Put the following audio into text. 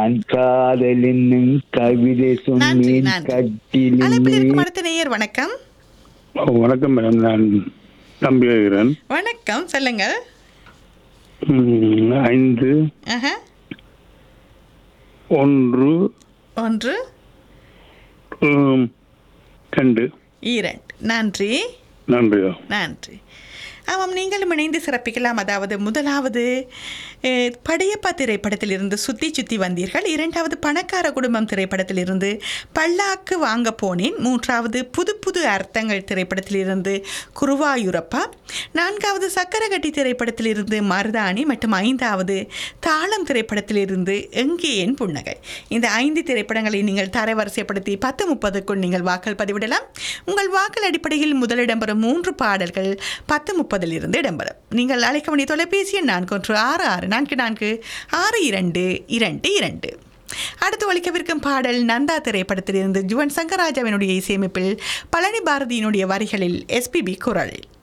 நான் காதல் என்னும் கவிதை நன்றி சொன்னேன் நன்றி கட்டில் அழைப்பில் இருக்கும் அடுத்த நேயர் வணக்கம் ஓ, வணக்கம் மேடம் நான் நம்பி வருகிறேன் வணக்கம் சொல்லுங்கள் ம், ஐந்து ஆஹா. ஒன்று ஒன்று ம், ரெண்டு இரண்டு நன்றி நன்றியா நன்றி ஆமாம் நீங்களும் இணைந்து சிறப்பிக்கலாம் அதாவது முதலாவது அஹ், படையப்பா திரைப்படத்திலிருந்து சுத்தி சுத்தி வந்தீர்கள் இரண்டாவது பணக்கார குடும்பம் திரைப்படத்திலிருந்து பல்லாக்கு வாங்க போனேன் மூன்றாவது புது புது அர்த்தங்கள் திரைப்படத்திலிருந்து குருவாயூரப்பா நான்காவது சக்கரகட்டி திரைப்படத்திலிருந்து மருதாணி மற்றும் ஐந்தாவது தாளம் திரைப்படத்திலிருந்து எங்கே என் புன்னகை இந்த ஐந்து திரைப்படங்களை நீங்கள் தரவரிசைப்படுத்தி பத்து முப்பதுக்குள் நீங்கள் வாக்கள் பதிவிடலாம் உங்கள் வாக்கள் அடிப்படையில் முதலிடம் பெறும் மூன்று பாடல்கள் பத்து முப்பதில் இருந்து இடம்பெறும் நீங்கள் அழைக்க வேண்டிய தொலைபேசி எண் நான்கு ஒன்று ஆறு ஆறு நான்கு நான்கு ஆறு இரண்டு இரண்டு இரண்டு அடுத்து ஒழிக்கவிருக்கும் பாடல் நந்தா திரைப்படத்திலிருந்து ஜுவன் சங்கராஜாவினுடைய இசையமைப்பில் பழனி பாரதியினுடைய வரிகளில் எஸ்பிபி குரலில்